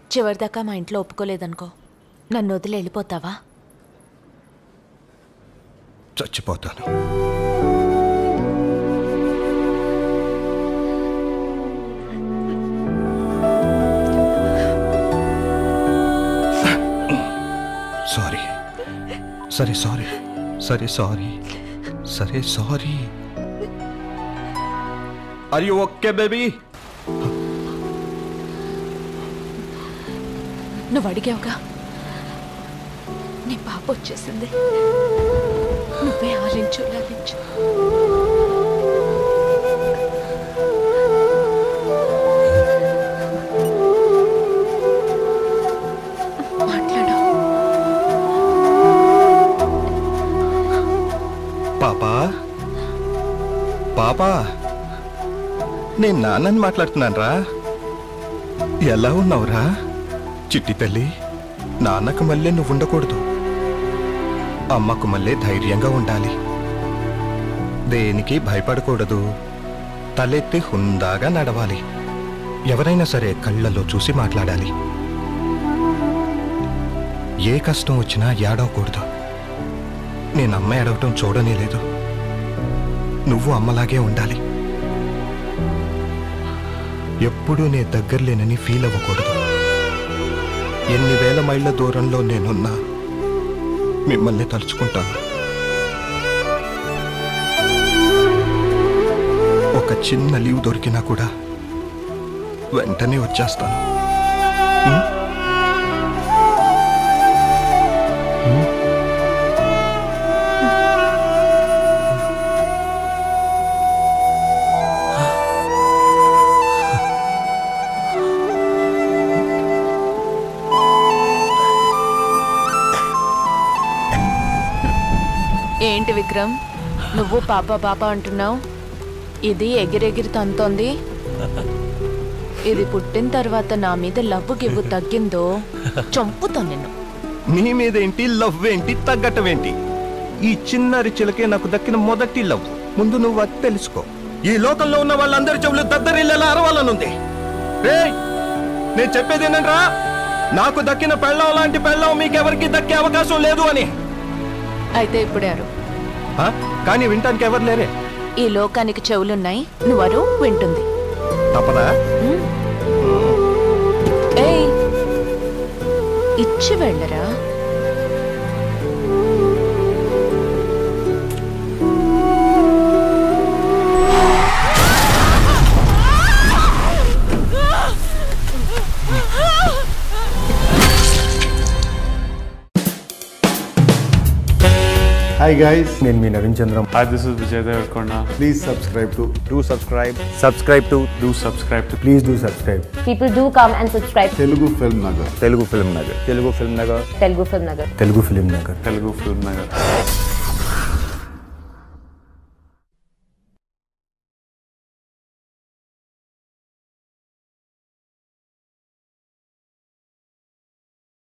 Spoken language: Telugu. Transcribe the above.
చివరిదాకా మా ఇంట్లో ఒప్పుకోలేదనుకో నన్ను వదిలి వెళ్ళిపోతావా చచ్చిపోతాను సారీ సరే సారీ సరే సారీ సరే sorry are you okay baby నువ్వు అడిగావుగా నీ పాప వచ్చేసింది నువ్వే ఆలించు లాలించు మాట్లాడు పాపా పాపా నేను నాన్నని మాట్లాడుతున్నాను రా ఎలా ఉన్నావురా చిట్టి తల్లి నాన్నకు మళ్ళీ నువ్వు ఉండకూడదు అమ్మకు మళ్ళీ ధైర్యంగా ఉండాలి దేనికి భయపడకూడదు తలెత్తి హుందాగా నడవాలి ఎవరైనా సరే కళ్ళలో చూసి మాట్లాడాలి ఏ కష్టం వచ్చినా ఏడవకూడదు నేను అమ్మ ఏడవటం చూడనే లేదు నువ్వు అమ్మలాగే ఉండాలి ఎప్పుడూ నే దగ్గర లేనని ఫీల్ అవ్వకూడదు ఎన్ని వేల మైళ్ళ దూరంలో నేనున్నా మిమ్మల్ని తలుచుకుంటాను ఒక చిన్న లీవ్ దొరికినా కూడా వెంటనే వచ్చేస్తాను ఉం? ఏంటి విక్రమ్ నువ్వు పాప పాప అంటున్నావు ఇది ఎగిరెగిరి తంతోంది ఇది పుట్టిన తర్వాత నా మీద లవ్వు గివ్వు తగ్గిందో చంపుతాను నిన్ను నీ మీద ఏంటి లవ్ ఏంటి తగ్గటం ఏంటి ఈ చిన్నారి చిలకే నాకు దక్కిన మొదటి లవ్ ముందు నువ్వు అది తెలుసుకో ఈ లోకంలో ఉన్న వాళ్ళందరి చెవులు దద్దరిల్లేలా అరవాలనుంది రేయ్ నేను చెప్పేది ఏంటంట్రా నాకు దక్కిన పెళ్ళం లాంటి పెళ్ళం మీకెవరికి దక్కే అవకాశం లేదు అని అయితే ఇప్పుడే అరు ఆ? కానీ వినటానికి ఎవరు లేరే ఈ లోకానికి చెవులున్నాయి నువ్వు అరు వింటుంది తప్పదా ఏయ్ ఇచ్చి వెళ్ళరా హాయ్ గైస్ నేను మీ Naveen Chandram Hi, this is Vijay Devarkonda. Please subscribe to do subscribe subscribe to Do subscribe to please do subscribe People do come and subscribe to Telugu film Nagar Telugu Film Nagar. Telugu Film Nagar. Telugu Film Nagar. Telugu film Nagar Telugu Film Nagar.